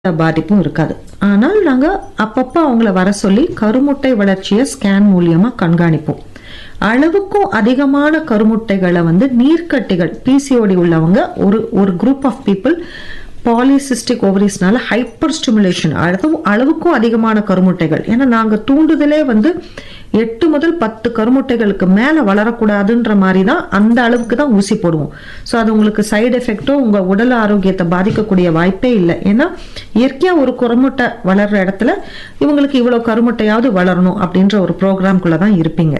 பாதிப்பும் இருக்காது ஆனால் நாங்க அப்பப்போ அவங்கள வர சொல்லி கருமுட்டை வளர்ச்சியை ஸ்கேன் மூலியமா கண்காணிப்போம் அளவுக்கும் அதிகமான கருமுட்டைகளை வந்து நீர்க்கட்டிகள் பிசிஓடி உள்ளவங்க ஒரு ஒரு குரூப் ஆஃப் பீப்புள் பாலிசிஸ்டிக் ஓவரிஸ்னால ஹைப்பர் ஸ்டிமுலேஷன் அதுவும் அளவுக்கும் அதிகமான கருமுட்டைகள் ஏன்னா நாங்க தூண்டுதலே வந்து எட்டு முதல் பத்து கருமுட்டைகளுக்கு மேல வளரக்கூடாதுன்ற மாதிரி தான் அந்த அளவுக்கு தான் ஊசி போடுவோம் ஸோ அது உங்களுக்கு சைடு எஃபெக்டோ உங்க உடல் ஆரோக்கியத்தை பாதிக்கக்கூடிய வாய்ப்பே இல்லை ஏன்னா இயற்கையா ஒரு கருமுட்டை வளர்ற இடத்துல இவங்களுக்கு இவ்வளவு கருமுட்டையாவது வளரணும் அப்படின்ற ஒரு ப்ரோக்ராம்குள்ள தான் இருப்பீங்க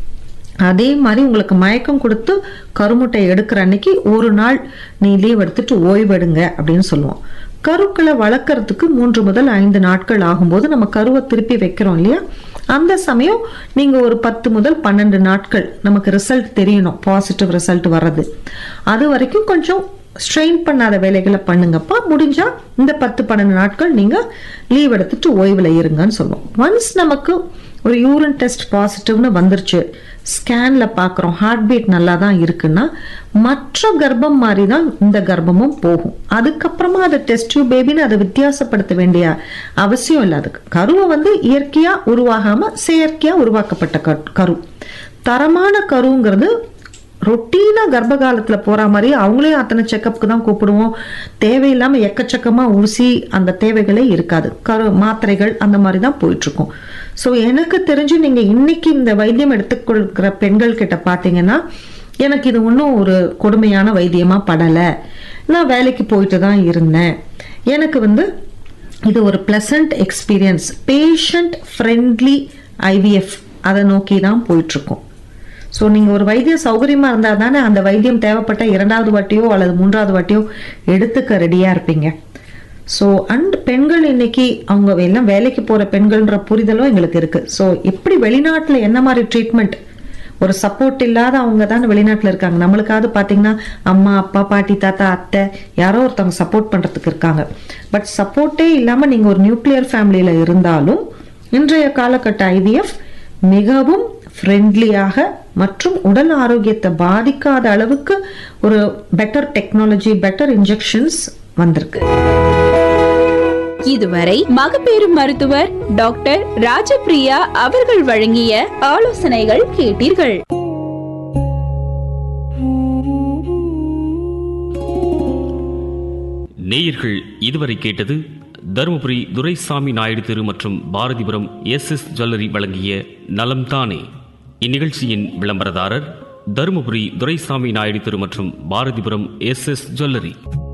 அதே மாதிரி உங்களுக்கு மயக்கம் கொடுத்து கருமுட்டை எடுக்கிற அன்னைக்கு ஒரு நாள் நீ லீவ் எடுத்துட்டு ஓய்வெடுங்க அப்படின்னு சொல்லுவோம் கருக்களை வளர்க்கறதுக்கு மூன்று முதல் ஐந்து நாட்கள் ஆகும்போது நம்ம கருவை திருப்பி வைக்கிறோம் இல்லையா அந்த சமயம் நீங்க ஒரு பத்து முதல் பன்னெண்டு நாட்கள் நமக்கு ரிசல்ட் தெரியணும் பாசிட்டிவ் ரிசல்ட் வர்றது அது வரைக்கும் கொஞ்சம் ஸ்ட்ரெயின் பண்ணாத வேலைகளை பண்ணுங்கப்பா முடிஞ்சா இந்த பத்து பன்னெண்டு நாட்கள் நீங்க லீவ் எடுத்துட்டு ஓய்வுல இருங்கன்னு சொல்லுவோம் ஒன்ஸ் நமக்கு ஒரு யூரின் டெஸ்ட் பாசிட்டிவ்னு வந்துருச்சு ஸ்கேன்ல பாக்குறோம் ஹார்ட் பீட் நல்லா தான் இருக்குன்னா மற்ற கர்ப்பம் மாதிரி தான் இந்த கர்ப்பமும் போகும் அதுக்கப்புறமா அதை டெஸ்ட் டியூப் பேபின்னு அதை வித்தியாசப்படுத்த வேண்டிய அவசியம் இல்லை அதுக்கு கருவை வந்து இயற்கையா உருவாகாம செயற்கையா உருவாக்கப்பட்ட கரு- கரு தரமான கருங்கிறது ரொட்டீனா கர்ப்ப காலத்துல போற மாதிரி அவங்களையும் அத்தனை செக்கப்புக்கு தான் கூப்பிடுவோம் தேவையில்லாம எக்கச்சக்கமா ஊசி அந்த தேவைகளே இருக்காது கரு மாத்திரைகள் அந்த மாதிரி தான் போயிட்டு இருக்கும் ஸோ எனக்கு தெரிஞ்சு நீங்க இன்னைக்கு இந்த வைத்தியம் எடுத்துக்கொள்கிற பெண்கள் கிட்ட பாத்தீங்கன்னா எனக்கு இது ஒன்றும் ஒரு கொடுமையான வைத்தியமா படல நான் வேலைக்கு போயிட்டு தான் இருந்தேன் எனக்கு வந்து இது ஒரு pleasant experience patient friendly IVF அதை நோக்கி தான் போயிட்டு இருக்கோம் ஸோ நீங்க ஒரு வைத்தியம் சௌகரியமா இருந்தா தானே அந்த வைத்தியம் தேவைப்பட்ட இரண்டாவது வாட்டியோ அல்லது மூன்றாவது வாட்டியோ எடுத்துக்க ரெடியா இருப்பீங்க ஸோ அண்ட் பெண்கள் இன்னைக்கு அவங்க எல்லாம் வேலைக்கு போற பெண்கள்ன்ற புரிதலும் எங்களுக்கு இருக்கு ஸோ எப்படி வெளிநாட்டுல என்ன மாதிரி ட்ரீட்மெண்ட் ஒரு சப்போர்ட் இல்லாத அவங்க தான் வெளிநாட்டுல இருக்காங்க நம்மளுக்காவது பாத்தீங்கன்னா அம்மா அப்பா பாட்டி தாத்தா அத்தை யாரோ ஒருத்தவங்க சப்போர்ட் பண்றதுக்கு இருக்காங்க பட் சப்போர்ட்டே இல்லாம நீங்க ஒரு நியூக்ளியர் ஃபேமிலியில இருந்தாலும் இன்றைய காலகட்ட ஐவிஎஃப் மிகவும் ஃப்ரெண்ட்லியாக மற்றும் உடல் ஆரோக்கியத்தை பாதிக்காத அளவுக்கு ஒரு பெட்டர் டெக்னாலஜி பெட்டர் இன்ஜெக்ஷன்ஸ் வந்திருக்கு இதுவரை மகப்பேறு மருத்துவர் டாக்டர் ராஜபிரியா அவர்கள் வழங்கிய ஆலோசனைகள் கேட்டீர்கள் நேயர்கள் இதுவரை கேட்டது தருமபுரி துரைசாமி நாயுடு தெரு மற்றும் பாரதிபுரம் எஸ் எஸ் ஜுவல்லரி வழங்கிய நலம் தானே இந்நிகழ்ச்சியின் விளம்பரதாரர் தருமபுரி துரைசாமி நாயுடு தெரு மற்றும் பாரதிபுரம் எஸ் எஸ் ஜுவல்லரி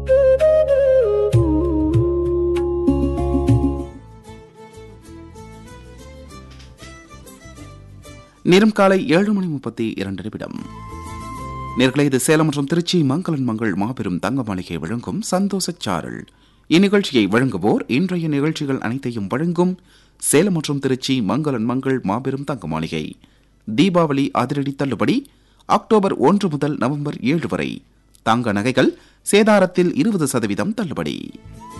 நேரம் காலை ஏழு மணி முப்பத்தி இரண்டு நிமிடம் நேர்களை இது சேலம் மற்றும் திருச்சி மங்களன் மங்கள் மாபெரும் தங்க மாளிகை வழங்கும் சந்தோஷ சாரல் இந்நிகழ்ச்சியை வழங்குவோர் இன்றைய நிகழ்ச்சிகள் அனைத்தையும் வழங்கும் சேலம் மற்றும் திருச்சி மங்களன் மங்கள் மாபெரும் தங்க மாளிகை தீபாவளி அதிரடி தள்ளுபடி அக்டோபர் ஒன்று முதல் நவம்பர் ஏழு வரை தங்க நகைகள் சேதாரத்தில் இருபது சதவீதம் தள்ளுபடி